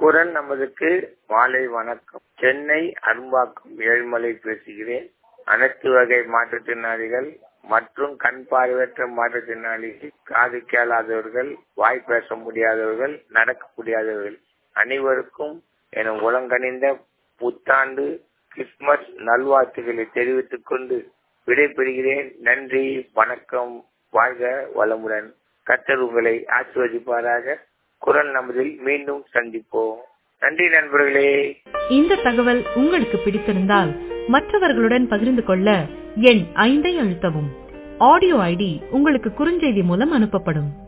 குரல் நமதுக்கு மாலை வணக்கம் சென்னை அரும்பாக்கம் ஏழ்மலை பேசுகிறேன் அனைத்து வகை மாற்றுத்திறனாளிகள் மற்றும் கண் பார்வையற்ற மாற்றுத்திறனாளிகள் காது கேளாதவர்கள் வாய் பேச முடியாதவர்கள் நடக்க முடியாதவர்கள் அனைவருக்கும் என உலங்கணிந்த புத்தாண்டு கிறிஸ்துமஸ் நல்வாழ்த்துக்களை தெரிவித்துக் கொண்டு விடைபெறுகிறேன் நன்றி வணக்கம் வாழ்க வளமுடன் கத்தர் உங்களை ஆசிர்வதிப்பாராக குரல் நமதில் மீண்டும் சந்திப்போம் நன்றி நண்பர்களே இந்த தகவல் உங்களுக்கு பிடித்திருந்தால் மற்றவர்களுடன் பகிர்ந்து கொள்ள எண் ஐந்தை அழுத்தவும் ஆடியோ ஐடி உங்களுக்கு குறுஞ்செய்தி மூலம் அனுப்பப்படும்